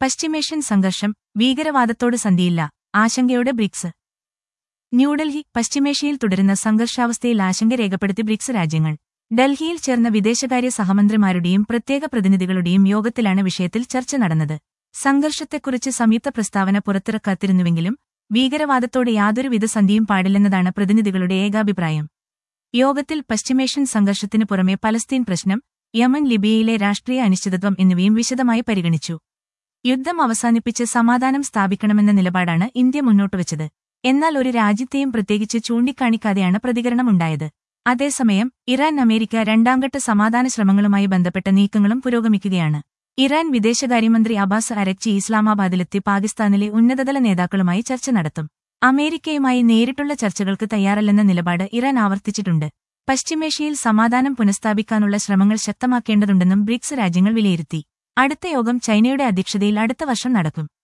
പശ്ചിമേഷ്യൻ സംഘർഷം ഭീകരവാദത്തോട് സന്ധിയില്ല ആശങ്കയോടെ ബ്രിക്സ് ന്യൂഡൽഹി പശ്ചിമേഷ്യയിൽ തുടരുന്ന സംഘർഷാവസ്ഥയിൽ ആശങ്ക രേഖപ്പെടുത്തി ബ്രിക്സ് രാജ്യങ്ങൾ ഡൽഹിയിൽ ചേർന്ന വിദേശകാര്യ സഹമന്ത്രിമാരുടെയും പ്രത്യേക പ്രതിനിധികളുടെയും യോഗത്തിലാണ് വിഷയത്തിൽ ചർച്ച നടന്നത് സംഘർഷത്തെക്കുറിച്ച് സംയുക്ത പ്രസ്താവന പുറത്തിറക്കാത്തിരുന്നുവെങ്കിലും ഭീകരവാദത്തോട് യാതൊരുവിധ സന്ധിയും പാടില്ലെന്നതാണ് പ്രതിനിധികളുടെ ഏകാഭിപ്രായം യോഗത്തിൽ പശ്ചിമേഷ്യൻ സംഘർഷത്തിനു പുറമെ പലസ്തീൻ പ്രശ്നം യമൻ ലിബിയയിലെ രാഷ്ട്രീയ അനിശ്ചിതത്വം എന്നിവയും വിശദമായി പരിഗണിച്ചു യുദ്ധം അവസാനിപ്പിച്ച് സമാധാനം സ്ഥാപിക്കണമെന്ന നിലപാടാണ് ഇന്ത്യ മുന്നോട്ടുവച്ചത് എന്നാൽ ഒരു രാജ്യത്തെയും പ്രത്യേകിച്ച് ചൂണ്ടിക്കാണിക്കാതെയാണ് പ്രതികരണമുണ്ടായത് അതേസമയം ഇറാൻ അമേരിക്ക രണ്ടാംഘട്ട സമാധാന ശ്രമങ്ങളുമായി ബന്ധപ്പെട്ട നീക്കങ്ങളും പുരോഗമിക്കുകയാണ് ഇറാൻ വിദേശകാര്യമന്ത്രി അബ്ബാസ് അരക്ചി ഇസ്ലാമാബാദിലെത്തി പാകിസ്ഥാനിലെ ഉന്നതതല നേതാക്കളുമായി ചർച്ച നടത്തും അമേരിക്കയുമായി നേരിട്ടുള്ള ചർച്ചകൾക്ക് തയ്യാറല്ലെന്ന നിലപാട് ഇറാൻ ആവർത്തിച്ചിട്ടുണ്ട് പശ്ചിമേഷ്യയിൽ സമാധാനം പുനഃസ്ഥാപിക്കാനുള്ള ശ്രമങ്ങൾ ശക്തമാക്കേണ്ടതുണ്ടെന്നും ബ്രിക്സ് രാജ്യങ്ങൾ വിലയിരുത്തി അടുത്ത യോഗം ചൈനയുടെ അധ്യക്ഷതയിൽ അടുത്ത വർഷം നടക്കും